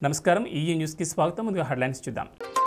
నమస్కారం ఈ న్యూస్కి స్వాగతం ముందుగా హెడ్లైన్స్ చూద్దాం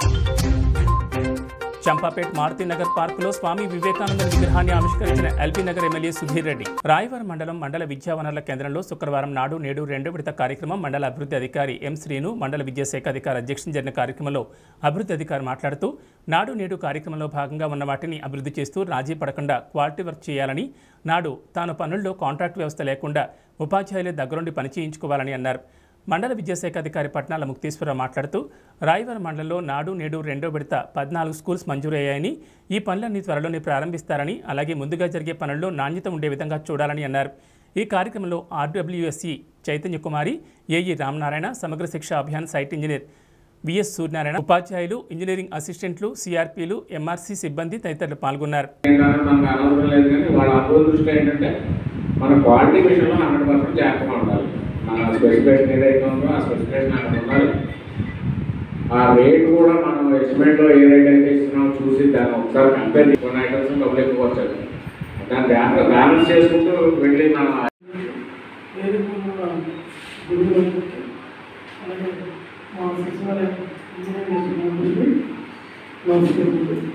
చంపాపేట్ మారుతినగర్ పార్కులో స్వామి వివేకానంద విగ్రహాన్ని ఆవిష్కరించిన ఎల్బీ నగర్ ఎమ్మెల్యే సుధీర్ రెడ్డి రాయవరం మండలం మండల విద్యా వనరుల కేంద్రంలో శుక్రవారం నాడు నేడు రెండో విడత కార్యక్రమం మండల అభివృద్ధి అధికారి ఎం శ్రీను మండల విద్యాశాఖ అధికారి అధ్యక్షం జరిగిన కార్యక్రమంలో అభివృద్ధి అధికారి మాట్లాడుతూ నాడు నేడు కార్యక్రమంలో భాగంగా ఉన్న వాటిని అభివృద్ధి చేస్తూ రాజీ పడకుండా క్వాలిటీ వర్క్ చేయాలని నాడు తాను పనుల్లో కాంట్రాక్ట్ వ్యవస్థ లేకుండా ఉపాధ్యాయులే దగ్గరుండి పని చేయించుకోవాలని అన్నారు మండల విద్యాశాఖ అధికారి పట్నాల ముక్తేశ్వరరావు మాట్లాడుతూ రాయవరం మండలంలో నాడు నేడు రెండో విడత పద్నాలుగు స్కూల్స్ మంజూరయ్యాయని ఈ పనులన్నీ త్వరలోనే ప్రారంభిస్తారని అలాగే ముందుగా జరిగే పనుల్లో నాణ్యత ఉండే విధంగా చూడాలని అన్నారు ఈ కార్యక్రమంలో RWSC Chaitanya Kumari AE Ramanarayana Samagra Shiksha Abhiyan site engineer VS Suryanarayana ఉపాధ్యాయులు ఇంజనీరింగ్ అసిస్టెంట్లు సిఆర్పీలు ఎంఆర్సీ సిబ్బంది తదితరులు పాల్గొన్నారు ఏంటంటే మనకు అనవసరం లేదు కానీ వాళ్ళ అనుభవ దృష్టి ఏంటంటే మన క్వాలిటీ విషయంలో హండ్రెడ్ పర్సెంట్ జాగ్రత్తగా ఉండాలి మన స్పెసిఫికేషన్ ఏదైతే ఉందో ఆ స్పెసిఫికేషన్ అక్కడ ఉండాలి ఆ రేట్ కూడా మనం ఎస్టిమేట్లో ఏ రేట్ అయితే ఇస్తున్నామో చూసి దాన్ని ఒకసారి కంపేర్ కొన్ని ఐటమ్స్ డబ్బులు ఎక్కువ వచ్చాయి దాన్ని బ్యాలెన్స్ బ్యాలెన్స్ చేసుకుంటూ వెళ్ళి మనం వేదికగా గురువులకు అలాగే మా సచివాలయం ఇంజనీరింగ్ చేస్తున్నటువంటి నమస్కారం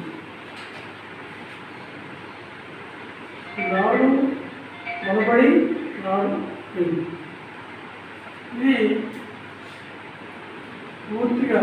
నాడు మొదపడి నాడు పెళ్ళి ఇది పూర్తిగా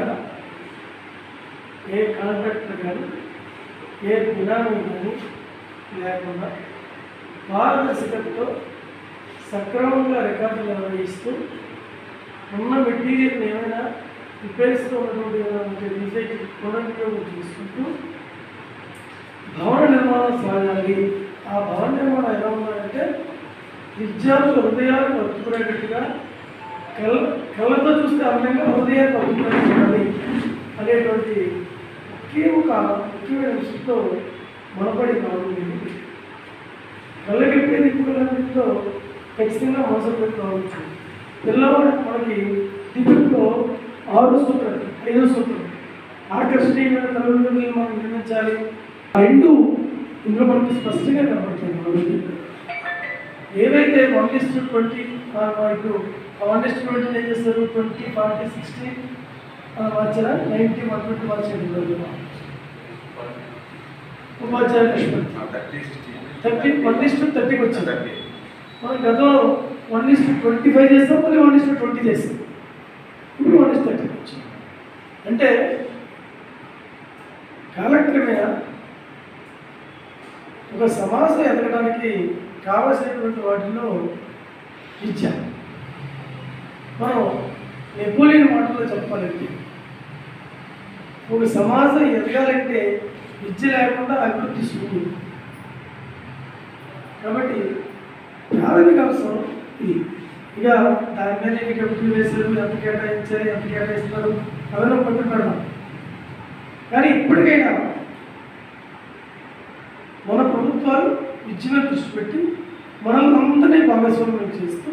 ఏ కాంట్రాక్టర్ కానీ ఏ విధానం కానీ లేకుండా పారదర్శకతతో సక్రమంగా రికార్డులు నిర్వహిస్తూ ఉన్న మెటీరియల్ ఏమైనా రిపేర్స్తో ఉన్నటువంటి రీసైజ్ పునర్వినియోగం చేసుకుంటూ భవన నిర్మాణం సాగాలి ఆ భవన నిర్మాణం ఎలా ఉండాలంటే విద్యార్థుల హృదయాలకు వర్తుకునేటట్టుగా కళ్ళ కళ్ళతో చూస్తే అందంగా హృదయాన్ని వర్తుకునేట్టు ఉండాలి అనేటువంటి ఒకే ఒక ముఖ్యమైన విషయంతో మనపడి బాగుంది కళ్ళకెట్టే దిక్కులన్నింటితో ఖచ్చితంగా మోసం పెట్టుకోవచ్చు పిల్లవాడు మనకి దిగుల్లో ఆరు సూత్రాలు ఐదో సూత్రం ఆకర్షణీయమైన తల్లిదండ్రులు మనం నిర్మించాలి ఆ రెండు ఇందులో మనకి స్పష్టంగా కనబడుతుంది మనకి. ఏవైతే వన్ ఇస్ టు ట్వంటీ ఇప్పుడు వన్ ఇస్ టు ట్వంటీ ఏం చేస్తారు ట్వంటీ ఫార్టీ సిక్స్టీ మార్చారా నైంటీ వన్ ట్వంటీ మార్చారు ఉపాధ్యాయుల నిష్పత్తి థర్టీ వన్ ఇస్ టు థర్టీకి వచ్చింది మనం గతంలో one is to twenty five చేస్తాం మళ్ళీ వన్ ఇస్ టు ట్వంటీ చేస్తాం ఇప్పుడు వన్ ఇస్ థర్టీకి వచ్చింది అంటే కాలక్రమేణా ఒక సమాజం ఎదగడానికి కావలసినటువంటి వాటిలో విద్య మనం నెపోలియన్ మాటలో చెప్పాలంటే ఒక సమాజం ఎదగాలంటే విద్య లేకుండా అభివృద్ధి సులువు కాబట్టి ప్రాథమిక అవసరం ఇది ఇక దాని మీద ఎన్ని కమిటీలు వేశారు ఎంత కేటాయించారు ఎంత కేటాయిస్తారు అవన్నీ పట్టు పెడదాం కానీ ఇప్పటికైనా మన ప్రభుత్వాలు విద్య మీద దృష్టి పెట్టి మనల్ని అందరినీ భాగస్వామ్యం చేస్తూ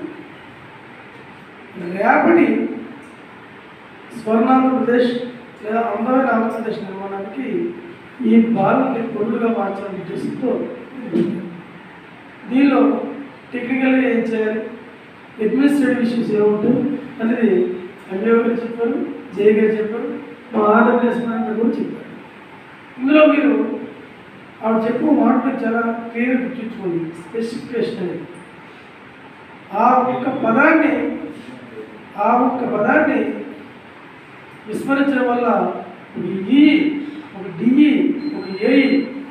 రేపటి స్వర్ణాంధ్రప్రదేశ్ లేదా అందమైన ఆంధ్రప్రదేశ్ నిర్మాణానికి ఈ బాలని పొరులుగా మార్చాలని ఉద్దేశంతో దీనిలో టెక్నికల్గా ఏం చేయాలి అడ్మినిస్ట్రేటివ్ ఇష్యూస్ ఏముంటాయి అనేది ఎంఏఓ గారు చెప్పారు జే గారు చెప్పారు మా ఆర్డబ్ల్యూఎస్ మేనేజర్ కూడా చెప్పారు ఇందులో మీరు ఆవిడ చెప్పు మాట మీరు చాలా క్లియర్ గుర్తుంచుకోండి స్పెసిఫికేషన్ అనేది ఆ ఒక్క పదాన్ని ఆ ఒక్క పదాన్ని విస్మరించడం వల్ల ఒక ఈ ఒక డిఈ ఒక ఏఈ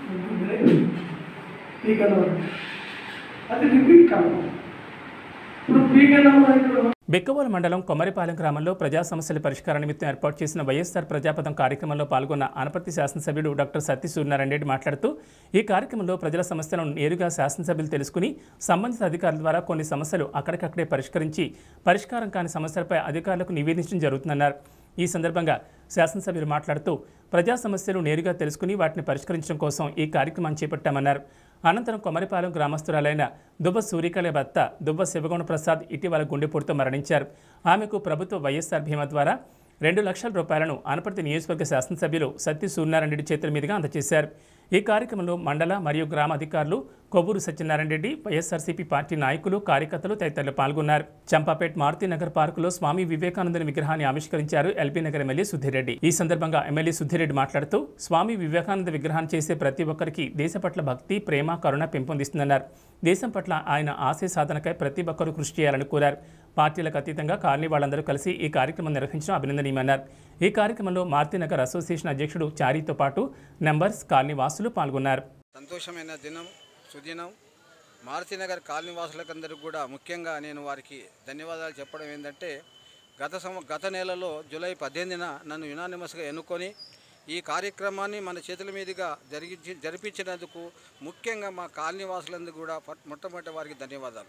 పీ కనవరం అది రిపీట్ కాదు ఇప్పుడు పీ కనవరం బెక్కవోలు మండలం కొమరిపాలెం గ్రామంలో ప్రజా సమస్యల పరిష్కార నిమిత్తం ఏర్పాటు చేసిన వైఎస్ఆర్ ప్రజాపథం కార్యక్రమంలో పాల్గొన్న అనపర్తి శాసనసభ్యుడు డాక్టర్ సత్య సూర్యనారాయణ రెడ్డి మాట్లాడుతూ ఈ కార్యక్రమంలో ప్రజల సమస్యలను నేరుగా శాసనసభ్యులు తెలుసుకుని సంబంధిత అధికారుల ద్వారా కొన్ని సమస్యలు అక్కడికక్కడే పరిష్కరించి పరిష్కారం కాని సమస్యలపై అధికారులకు నివేదించడం జరుగుతుందన్నారు ఈ సందర్భంగా శాసనసభ్యులు మాట్లాడుతూ ప్రజా సమస్యలు నేరుగా తెలుసుకుని వాటిని పరిష్కరించడం కోసం ఈ కార్యక్రమాన్ని చేపట్టామన్నారు అనంతరం కొమరిపాలెం గ్రామస్తురాలైన దుబ్బ సూర్యకళ భర్త దుబ్బ శివగౌణ ప్రసాద్ ఇటీవల గుండెపోటుతో మరణించారు ఆమెకు ప్రభుత్వ వైఎస్ఆర్ బీమా ద్వారా రెండు లక్షల రూపాయలను అనపర్తి నియోజకవర్గ శాసనసభ్యులు సత్య సూర్యనారాయణ రెడ్డి చేతుల మీదుగా అందజేశారు ఈ కార్యక్రమంలో మండల మరియు గ్రామ అధికారులు కొవ్వూరు సత్యనారాయణ రెడ్డి వైఎస్ఆర్సీపీ పార్టీ నాయకులు కార్యకర్తలు తదితరులు పాల్గొన్నారు చంపాపేట్ మారుతినగర్ పార్కులో స్వామి వివేకానందుని విగ్రహాన్ని ఆవిష్కరించారు ఎల్బీ నగర్ ఎమ్మెల్యే సుధీరెడ్డి ఈ సందర్భంగా ఎమ్మెల్యే సుధీరెడ్డి మాట్లాడుతూ స్వామి వివేకానంద విగ్రహాన్ని చేసే ప్రతి ఒక్కరికి దేశ పట్ల భక్తి ప్రేమ కరుణ పెంపొందిస్తుందన్నారు దేశం పట్ల ఆయన ఆశయ సాధనకై ప్రతి ఒక్కరూ కృషి చేయాలని కోరారు పార్టీలకు అతీతంగా కాలనీ వాళ్ళందరూ కలిసి ఈ కార్యక్రమం నిర్వహించడం అభినందనీయమన్నారు ఈ కార్యక్రమంలో మారుతినగర్ అసోసియేషన్ అధ్యక్షుడు చారీతో పాటు నెంబర్స్ కాలనీ వాసులు పాల్గొన్నారు సంతోషమైన దినం సుదినం మారుతినగర్ కాలనీవాసులకందరికీ కూడా ముఖ్యంగా నేను వారికి ధన్యవాదాలు చెప్పడం ఏంటంటే గత సం గత నెలలో జూలై పద్దెనిమిదిన నన్ను యునానిమస్గా ఎన్నుకొని ఈ కార్యక్రమాన్ని మన చేతుల మీదుగా జరిగించి జరిపించినందుకు ముఖ్యంగా మా కాలనీవాసులందరూ కూడా ఫట్- మొట్టమొదటి వారికి ధన్యవాదాలు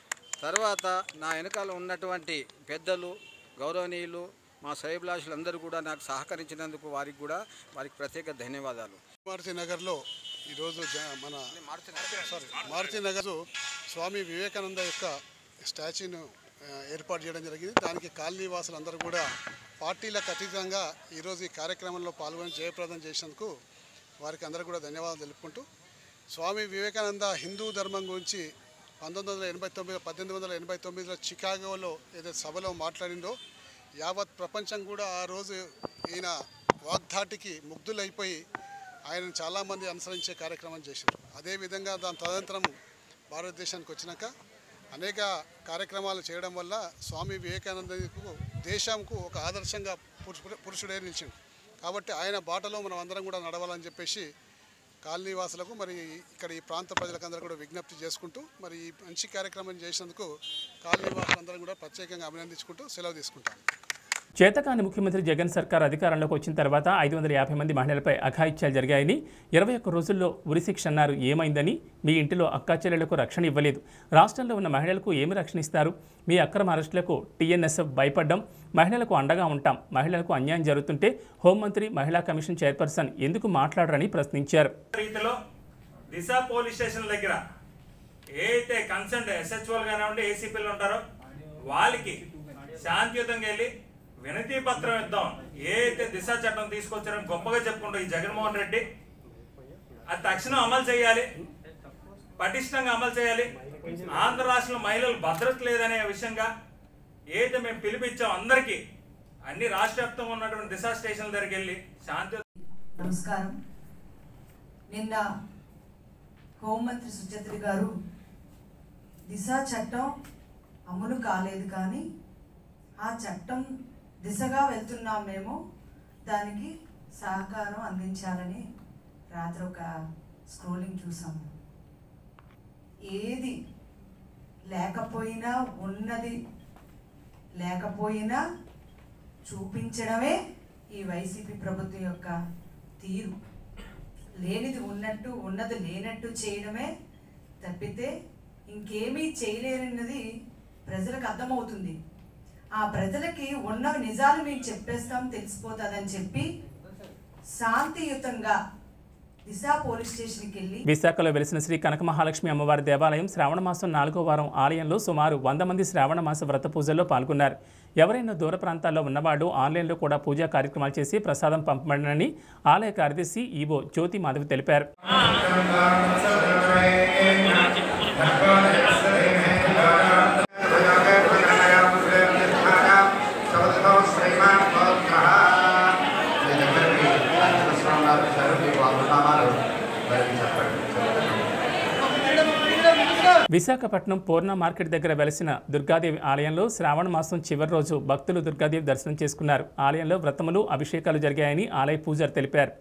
తర్వాత నా వెనకాల ఉన్నటువంటి పెద్దలు గౌరవనీయులు మా సైబ్లాషులు అందరూ కూడా నాకు సహకరించినందుకు వారికి కూడా వారికి ప్రత్యేక ధన్యవాదాలు మారుతి నగర్లో ఈరోజు జ- మన సారీ మారుతి నగర్ స్వామి వివేకానంద యొక్క స్టాచ్యూను ఆ, ఏర్పాటు చేయడం జరిగింది దానికి కాలనీ వాసులందరూ కూడా పార్టీలకు అతీతంగా ఈరోజు ఈ కార్యక్రమంలో పాల్గొని జయప్రదం చేసినందుకు వారికి అందరూ కూడా ధన్యవాదాలు తెలుపుకుంటూ స్వామి వివేకానంద హిందూ ధర్మం గురించి పంతొమ్మిది వందల ఎనభై తొమ్మిది పద్దెనిమిది వందల ఎనభై తొమ్మిదిలో చికాగోలో ఏదైతే సభలో మాట్లాడిందో యావత్ ప్రపంచం కూడా ఆ రోజు ఈయన వాగ్ధాటికి ముగ్ధులైపోయి ఆయనను చాలామంది అనుసరించే కార్యక్రమం చేశారు అదేవిధంగా దాని తదనంతరం భారతదేశానికి వచ్చినాక అనేక కార్యక్రమాలు చేయడం వల్ల స్వామి వివేకానందకు దేశంకు ఒక ఆదర్శంగా పురుషు పురుషుడే నిలిచిండు కాబట్టి ఆయన బాటలో మనం అందరం కూడా నడవాలని చెప్పేసి కాలనీ వాసులకు మరి ఇక్కడ ఈ ప్రాంత ప్రజలకందరూ కూడా విజ్ఞప్తి చేసుకుంటూ మరి ఈ మంచి కార్యక్రమం చేసినందుకు కాలనీ వాసులందరం కూడా ప్రత్యేకంగా అభినందించుకుంటూ సెలవు తీసుకుంటాను చేతకాని ముఖ్యమంత్రి జగన్ సర్కార్ అధికారంలోకి వచ్చిన తర్వాత ఐదు వందల యాభై మంది మహిళలపై అఘాయిత్యాలు జరిగాయని ఇరవై ఒక్క రోజుల్లో ఉరిశిక్ష అన్నారు ఏమైందని మీ ఇంటిలో అక్కా చెల్లెలకు రక్షణ ఇవ్వలేదు రాష్ట్రంలో ఉన్న మహిళలకు ఏమి రక్షణ ఇస్తారు మీ అక్రమ అరెస్టులకు టీఎన్ఎస్ఎఫ్ భయపడ్డం మహిళలకు అండగా ఉంటాం మహిళలకు అన్యాయం జరుగుతుంటే హోంమంత్రి మహిళా కమిషన్ చైర్పర్సన్ ఎందుకు మాట్లాడరని ప్రశ్నించారు రీతిలో దిశ పోలీస్ స్టేషన్ దగ్గర ఏ అయితే కన్సర్న్ ఎస్హెచ్ఓలు కానివ్వండి ఏసీపీలు ఉంటారో వాళ్ళకి శాంతియుతంగా వెళ్ళి వినతి పత్రం ఇద్దాం ఏ అయితే దిశ చట్టం తీసుకొచ్చారో గొప్పగా చెప్పుకుంటూ ఈ జగన్మోహన్ రెడ్డి అది తక్షణం అమలు చేయాలి పటిష్టంగా అమలు చేయాలి ఆంధ్ర రాష్ట్రంలో మహిళలు భద్రత లేదనే విషయంగా ఏదైతే మేము పిలిపించాం అందరికీ అన్ని రాష్ట్ర వ్యాప్తంగా ఉన్నటువంటి దిశ స్టేషన్ల దగ్గరికి వెళ్ళి శాంతి నమస్కారం నిన్న హోంమంత్రి సుచత్రి గారు దిశ చట్టం అమలు కాలేదు కానీ ఆ చట్టం దిశగా వెళ్తున్నాం మేము దానికి సహకారం అందించాలని రాత్రి ఒక స్క్రోలింగ్ చూసాము ఏది లేకపోయినా ఉన్నది లేకపోయినా చూపించడమే ఈ వైసీపీ ప్రభుత్వం యొక్క తీరు లేనిది ఉన్నట్టు ఉన్నది లేనట్టు చేయడమే తప్పితే ఇంకేమీ చేయలేరన్నది ప్రజలకు అర్థమవుతుంది ఆ ప్రజలకి ఉన్న నిజాలు మేము చెప్పేస్తాం తెలిసిపోతుందని చెప్పి శాంతియుతంగా దిశ పోలీస్ స్టేషన్కి వెళ్ళి విశాఖలో వెలిసిన శ్రీ కనక మహాలక్ష్మి అమ్మవారి దేవాలయం శ్రావణ మాసం నాలుగో వారం ఆలయంలో సుమారు వంద మంది శ్రావణ మాస వ్రత పూజల్లో పాల్గొన్నారు ఎవరైనా దూర ప్రాంతాల్లో ఉన్నవాళ్ళు ఆన్లైన్లో కూడా పూజా కార్యక్రమాలు చేసి ప్రసాదం పంపబడినని ఆలయ కార్యదర్శి ఈవో జ్యోతి మాధవి తెలిపారు విశాఖపట్నం పూర్ణ మార్కెట్ దగ్గర వెలసిన దుర్గాదేవి ఆలయంలో శ్రావణ మాసం చివరి రోజు భక్తులు దుర్గాదేవి దర్శనం చేసుకున్నారు ఆలయంలో వ్రతములు అభిషేకాలు జరిగాయని ఆలయ పూజారి తెలిపారు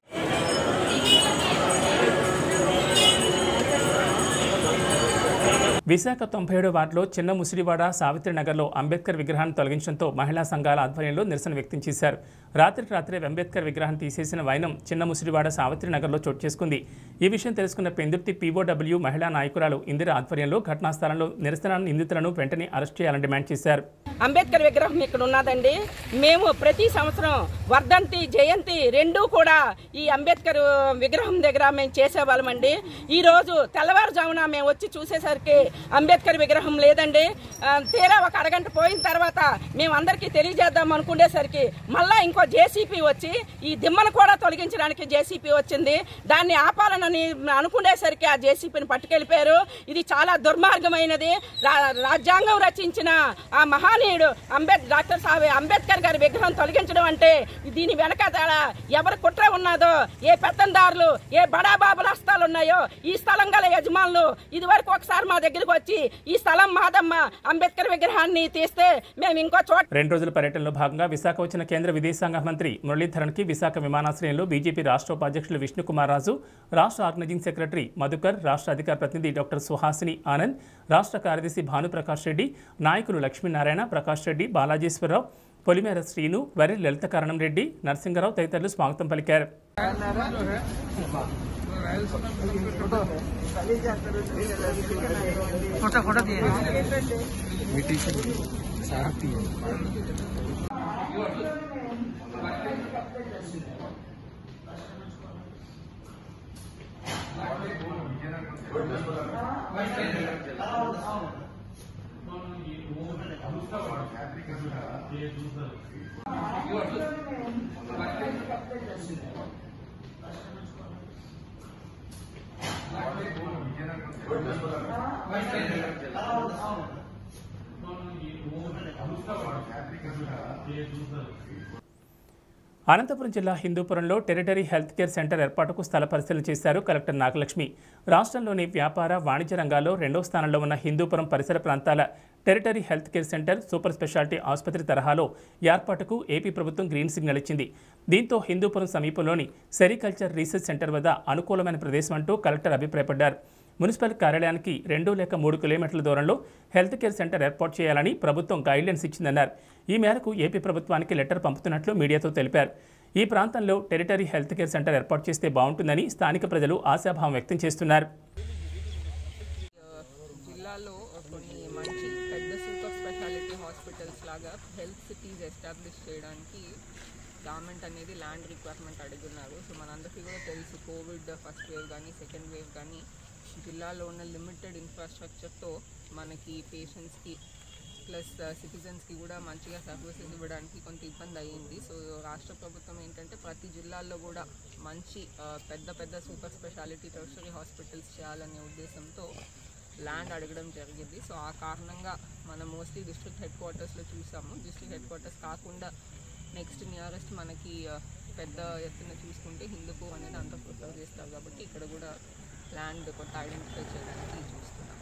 విశాఖ తొంభై ఏడో వార్డులో చిన్న ముసిరివాడ సావిత్రి నగర్లో అంబేద్కర్ విగ్రహాన్ని తొలగించడంతో మహిళా సంఘాల ఆధ్వర్యంలో నిరసన వ్యక్తం చేశారు రాత్రి రాత్రే అంబేద్కర్ విగ్రహాన్ని తీసేసిన వైనం చిన్న ముసిరివాడ సావిత్రి నగర్లో చోటు చేసుకుంది ఈ విషయం తెలుసుకున్న పెందుర్తి పీఓడబ్ల్యూ మహిళా నాయకురాలు ఇందిర ఆధ్వర్యంలో ఘటనా స్థలంలో నిరసన నిందితులను వెంటనే అరెస్ట్ చేయాలని డిమాండ్ చేశారు అంబేద్కర్ విగ్రహం ఇక్కడ ఉన్నదండి మేము ప్రతి సంవత్సరం వర్ధంతి జయంతి రెండూ కూడా ఈ అంబేద్కర్ విగ్రహం దగ్గర మేము చేసేవాళ్ళమండి ఈ రోజు తెల్లవారుజామున మేము వచ్చి చూసేసరికి అంబేద్కర్ విగ్రహం లేదండి ఆ, తీరా ఒక అరగంట పోయిన తర్వాత మేము అందరికీ తెలియజేద్దాం అనుకునేసరికి మళ్ళా ఇంకో జేసీపీ వచ్చి ఈ దిమ్మను కూడా తొలగించడానికి జేసీపీ వచ్చింది దాన్ని ఆపాలనని అనుకునేసరికి ఆ జేసీపీని పట్టుకెళ్ళిపోయారు ఇది చాలా దుర్మార్గమైనది రా- రాజ్యాంగం రచించిన ఆ మహానీయుడు అంబేద్ డాక్టర్ సాహెబ్ అంబేద్కర్ గారి విగ్రహం తొలగించడం అంటే దీని వెనకాల ఎవరి కుట్ర ఉన్నదో ఏ పెత్తందారులు ఏ బడాబాబుల హస్తాలు ఉన్నాయో ఈ స్థలం గల యజమానులు ఇది వరకు ఒకసారి మా దగ్గరికి వచ్చి ఈ స్థలం మాదమ్మ అంబేద్కర్ విగ్రహాన్ని తీస్తే మేము ఇంకో చోట రెండు రోజుల పర్యటనలో భాగంగా విశాఖ వచ్చిన కేంద్ర విదేశాంగ మంత్రి మురళీధరన్కి విశాఖ విమానాశ్రయంలో బీజేపీ రాష్ట్ర ఉపాధ్యక్షులు విష్ణుకుమార్ రాజు రాష్ట్ర ఆర్గనైజింగ్ సెక్రటరీ మధుకర్ రాష్ట్ర అధికార ప్రతినిధి డాక్టర్ సుహాసిని ఆనంద్ రాష్ట్ర కార్యదర్శి భానుప్రకాష్ రెడ్డి నాయకులు లక్ష్మీనారాయణ ప్రకాష్ రెడ్డి బాలాజేశ్వరరావు పొలిమేర శ్రీను వరి లలిత కారణం రెడ్డి నరసింగరావు తదితరులు స్వాగతం పలికారు అనంతపురం జిల్లా హిందూపురంలో టెరిటరీ హెల్త్ కేర్ సెంటర్ ఏర్పాటుకు స్థల పరిశీలన చేశారు కలెక్టర్ నాగలక్ష్మి రాష్ట్రంలోని వ్యాపార వాణిజ్య రంగాల్లో రెండో స్థానంలో ఉన్న హిందూపురం పరిసర ప్రాంతాల territory health care centre super speciality ఆసుపత్రి తరహాలో ఏర్పాటుకు ఏపీ ప్రభుత్వం గ్రీన్ సిగ్నల్ ఇచ్చింది దీంతో హిందూపురం సమీపంలోని సెరికల్చర్ రీసెర్చ్ సెంటర్ వద్ద అనుకూలమైన ప్రదేశం అంటూ కలెక్టర్ అభిప్రాయపడ్డారు మున్సిపల్ కార్యాలయానికి రెండు లేక మూడు కిలోమీటర్ల దూరంలో హెల్త్ కేర్ సెంటర్ ఏర్పాటు చేయాలని ప్రభుత్వం గైడ్లైన్స్ ఇచ్చిందన్నారు ఈ మేరకు ఏపీ ప్రభుత్వానికి లెటర్ పంపుతున్నట్లు మీడియాతో తెలిపారు ఈ ప్రాంతంలో టెరిటరీ హెల్త్ కేర్ సెంటర్ ఏర్పాటు చేస్తే బాగుంటుందని స్థానిక ప్రజలు ఆశాభావం వ్యక్తం చేస్తున్నారు జిల్లాలో కొన్ని మంచి పెద్ద సూపర్ స్పెషాలిటీ హాస్పిటల్స్ లాగా హెల్త్ సిటీస్ ఎస్టాబ్లిష్ చేయడానికి గవర్నమెంట్ అనేది ల్యాండ్ రిక్వైర్మెంట్ అడుగున్నారు సో మనందరికీ కూడా తెలుసు కోవిడ్ ఫస్ట్ వేవ్ కానీ సెకండ్ వేవ్ కానీ జిల్లాలో ఉన్న లిమిటెడ్ ఇన్ఫ్రాస్ట్రక్చర్తో మనకి పేషెంట్స్కి ప్లస్ సిటిజన్స్కి కూడా మంచిగా సర్వీసెస్ ఇవ్వడానికి కొంత ఇబ్బంది అయ్యింది సో రాష్ట్ర ప్రభుత్వం ఏంటంటే ప్రతి జిల్లాల్లో కూడా మంచి ఆ, పెద్ద పెద్ద సూపర్ స్పెషాలిటీ టెరిటరీ హాస్పిటల్స్ చేయాలనే ఉద్దేశంతో ల్యాండ్ అడగడం జరిగింది సో ఆ కారణంగా మనం మోస్ట్లీ డిస్ట్రిక్ట్ హెడ్ క్వార్టర్స్లో చూసాము డిస్ట్రిక్ట్ హెడ్ క్వార్టర్స్ కాకుండా నెక్స్ట్ నియరెస్ట్ మనకి ఆ, పెద్ద ఎత్తున చూసుకుంటే హిందూపూర్ అనేది అంత ప్రిఫర్ చేస్తారు కాబట్టి ఇక్కడ కూడా ల్యాండ్ కొంత ఐడెంటిఫై చేయడానికి చూస్తున్నాం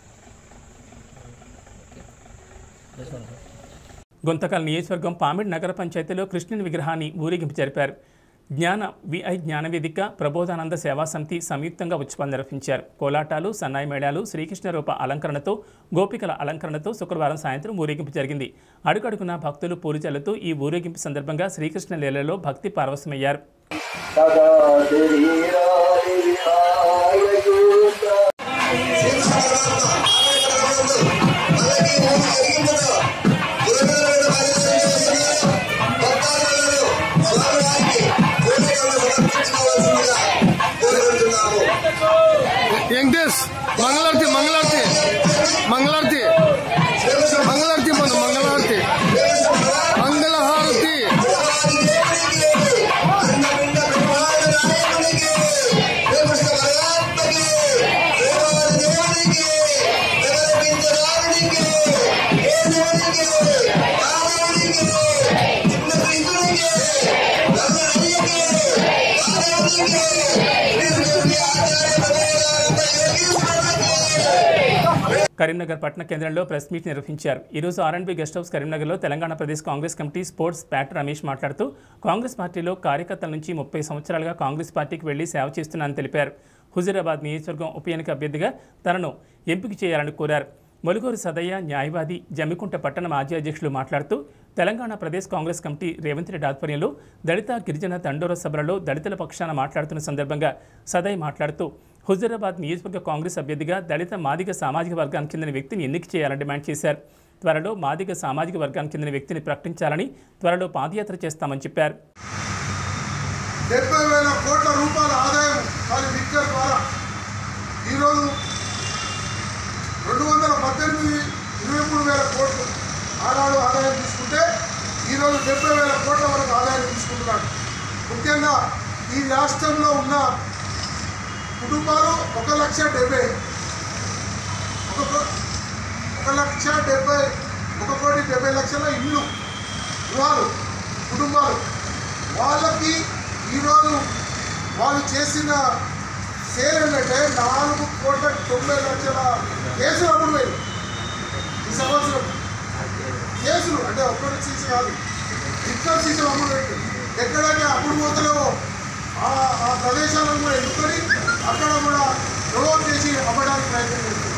గుంతకల్ నియోజకవర్గం పామిడి నగర పంచాయతీలో కృష్ణుని విగ్రహాన్ని ఊరేగింపు జరిపారు జ్ఞాన విఐ జ్ఞానవేదిక ప్రబోధానంద సేవా సమితి సంయుక్తంగా ఉత్సవాలు నిర్వహించారు కోలాటాలు సన్నాయి మేళాలు శ్రీకృష్ణ రూప అలంకరణతో గోపికల అలంకరణతో శుక్రవారం సాయంత్రం ఊరేగింపు జరిగింది అడుగడుగున భక్తులు పూరిచలతో ఈ ఊరేగింపు సందర్భంగా శ్రీకృష్ణ లీలలో భక్తి పారవశమయ్యారు వెంకటేష్ మంగళారతి మంగళారతి మంగళారతి మంగళారతి మన మంగళారతి మంగళహారతి కరీంనగర్ పట్టణ కేంద్రంలో ప్రెస్ మీట్ నిర్వహించారు ఈరోజు ఆర్ఎండ్బి గెస్ట్ హౌస్ కరీంనగర్లో తెలంగాణ ప్రదేశ్ కాంగ్రెస్ కమిటీ స్పోర్ట్స్ ప్యాట్ రమేష్ మాట్లాడుతూ కాంగ్రెస్ పార్టీలో కార్యకర్తల నుంచి ముప్పై సంవత్సరాలుగా కాంగ్రెస్ పార్టీకి వెళ్లి సేవ చేస్తున్నానని తెలిపారు హుజూరాబాద్ నియోజకవర్గం ఉప ఎన్నిక అభ్యర్థిగా తనను ఎంపిక చేయాలని కోరారు మొలుగూరు సదయ్య న్యాయవాది జమ్మికుంట పట్టణ మాజీ అధ్యక్షులు మాట్లాడుతూ తెలంగాణ ప్రదేశ్ కాంగ్రెస్ కమిటీ రేవంత్ రెడ్డి ఆధ్వర్యంలో దళిత గిరిజన దండోర సభలలో దళితుల పక్షాన మాట్లాడుతున్న సందర్భంగా సదయ్ మాట్లాడుతూ హుజూరాబాద్ నియోజకవర్గ కాంగ్రెస్ అభ్యర్థిగా దళిత మాదిగ సామాజిక వర్గానికి చెందిన వ్యక్తిని ఎన్నిక చేయాలని డిమాండ్ చేశారు త్వరలో మాదిగ సామాజిక వర్గానికి చెందిన వ్యక్తిని ప్రకటించాలని త్వరలో పాదయాత్ర చేస్తామని చెప్పారు డెబ్బై వేల కోట్ల రూపాయల ఆదాయం కానీ లిక్కర్ ద్వారా ఈరోజు రెండు వందల పద్దెనిమిది ఇరవై మూడు వేల కోట్లు ఆనాడు ఆదాయం తీసుకుంటే ఈరోజు డెబ్బై వేల కోట్ల వరకు ఆదాయం తీసుకుంటున్నాడు ముఖ్యంగా ఈ రాష్ట్రంలో ఉన్న కుటుంబాలు ఒక లక్ష డెబ్బై ఒక కో- ఒక లక్ష డెబ్బై ఒక కోటి డెబ్బై లక్షల ఇల్లు గృహాలు కుటుంబాలు వాళ్ళకి ఈరోజు వాళ్ళు చేసిన సేల్ ఏంటంటే నాలుగు కోట్ల తొంభై లక్షల కేసులు అప్పుడు పోయి ఈ సంవత్సరం కేసులు అంటే ఒక్కటి సీసీ కాదు ఇద్దరు సీసీ అప్పుడు పోయి ఎక్కడైతే అప్పుడు పోతలేవో ఆ ఆ ప్రదేశాలను కూడా ఎన్నుకొని అక్కడ కూడా ప్రొవోక్ చేసి అమ్మడానికి ప్రయత్నం చేస్తుంది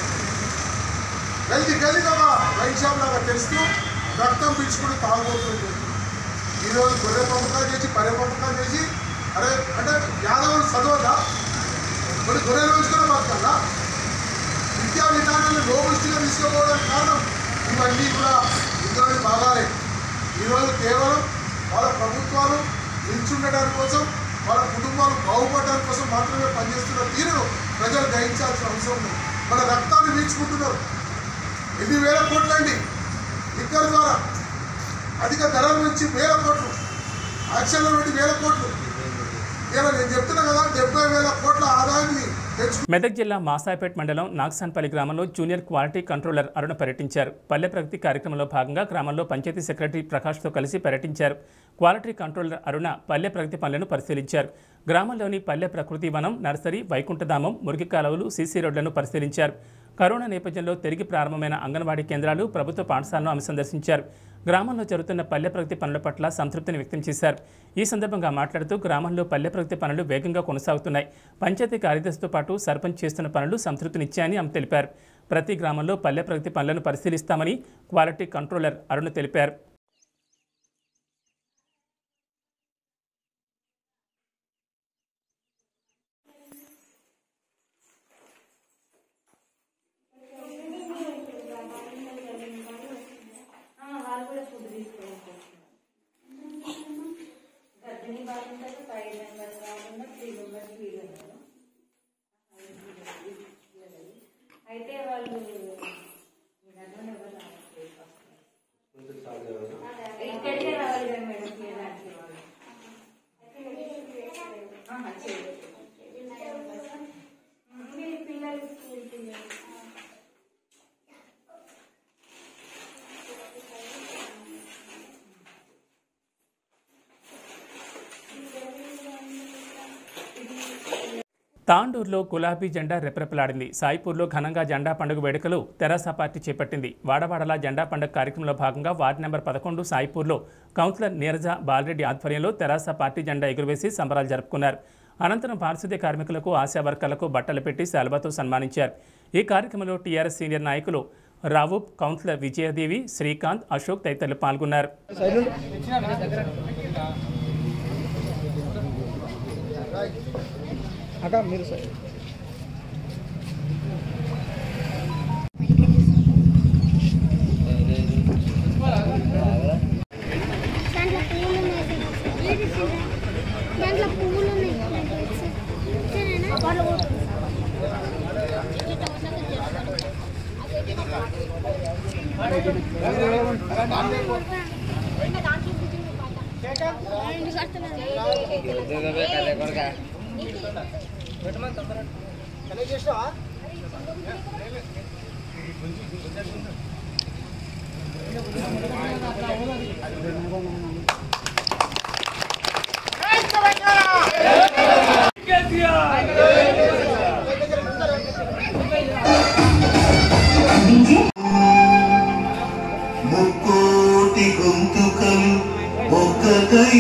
గల్లి గల్లికి ఒక వైన్ షాప్ లాగా తెరుస్తూ రక్తం పీల్చుకుని తాగుబోతుంది ఈరోజు గొర్రె పంపకాలు చేసి పర్రె పంపకాలు చేసి అరే అంటే యాదవులు చదవదా మరి గొర్రెలు వేసుకునే బతకాలా విద్యా విధానాన్ని లోపుష్టిగా తీసుకోవడానికి కారణం ఇవన్నీ కూడా ఇందులోని భాగాలే ఈరోజు కేవలం వాళ్ళ ప్రభుత్వాలు నిల్చుండడానికి కోసం వాళ్ళ కుటుంబాలు బాగుపడడానికి కోసం మాత్రమే పనిచేస్తున్న తీరును ప్రజలు గ్రహించాల్సిన అవసరం ఉంది మన రక్తాన్ని పీల్చుకుంటున్నారు ఎన్ని వేల కోట్లండి లిక్కర్ ద్వారా అధిక ధరల నుంచి వేల కోట్లు యాక్షన్ల నుండి వేల కోట్లు ఇలా నేను చెప్తున్నా కదా డెబ్బై వేల కోట్ల ఆదాయాన్ని తెచ్చు మెదక్ జిల్లా మాసాయిపేట్ మండలం నాగ్సాన్పల్లి గ్రామంలో జూనియర్ క్వాలిటీ కంట్రోలర్ అరుణ పర్యటించారు పల్లె ప్రగతి కార్యక్రమంలో భాగంగా గ్రామంలో పంచాయతీ సెక్రటరీ ప్రకాష్తో కలిసి పర్యటించారు క్వాలిటీ కంట్రోలర్ అరుణ పల్లె ప్రగతి పనులను పరిశీలించారు గ్రామంలోని పల్లె ప్రకృతి వనం నర్సరీ వైకుంఠధామం మురికి కాలువలు సీసీ రోడ్లను పరిశీలించారు కరోనా నేపథ్యంలో తిరిగి ప్రారంభమైన అంగన్వాడీ కేంద్రాలు ప్రభుత్వ పాఠశాలను ఆమె సందర్శించారు గ్రామంలో జరుగుతున్న పల్లె ప్రగతి పనుల పట్ల సంతృప్తిని వ్యక్తం చేశారు ఈ సందర్భంగా మాట్లాడుతూ గ్రామంలో పల్లె ప్రగతి పనులు వేగంగా కొనసాగుతున్నాయి పంచాయతీ కార్యదర్శితో పాటు సర్పంచ్ చేస్తున్న పనులు సంతృప్తినిచ్చాయని ఆమె తెలిపారు ప్రతి గ్రామంలో పల్లె ప్రగతి పనులను పరిశీలిస్తామని క్వాలిటీ కంట్రోలర్ అరుణ తెలిపారు అయితే వాళ్ళు ఇక్కడికే రావాలి కదా మేడం చేయడానికి ఆహా, చేయలేదు. మీ పిల్లలు స్కూల్ పిల్లలు తాండూరులో గులాబీ జెండా రెపరెపలాడింది సాయిపూర్లో ఘనంగా జెండా పండుగ వేడుకలు తెరాస పార్టీ చేపట్టింది వాడవాడలా జెండా పండుగ కార్యక్రమంలో భాగంగా వార్డు నెంబర్ పదకొండు సాయిపూర్లో కౌన్సిలర్ నీరజ బాలరెడ్డి ఆధ్వర్యంలో తెరాస పార్టీ జెండా ఎగురవేసి సంబరాలు జరుపుకున్నారు అనంతరం పారిశుద్ధ్య కార్మికులకు ఆశా వర్కర్లకు బట్టలు పెట్టి శాలువాతో సన్మానించారు ఈ కార్యక్రమంలో టీఆర్ఎస్ సీనియర్ నాయకులు రావూబ్ కౌన్సిలర్ విజయదేవి శ్రీకాంత్ అశోక్ తదితరులు పాల్గొన్నారు అక్క మీరు సార్ దాంట్లో పువ్వులు ఉన్నాయి దాంట్లో పువ్వులు ఉన్నాయి సరేనా వాళ్ళు ముక్కోటి గొంతుకలు ఒక్కటై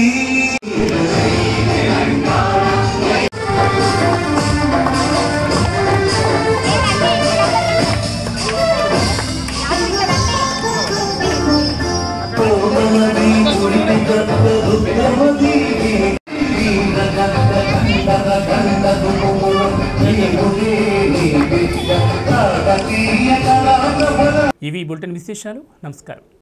కోమలది గుడి గంట రుద్రమది వీర గంట గంటల గంటకు జయముడే నీ బిడ్డ కాకతీయ కళాప్రభ ఇవి ఈ బులెటిన్ విశేషాలు నమస్కారం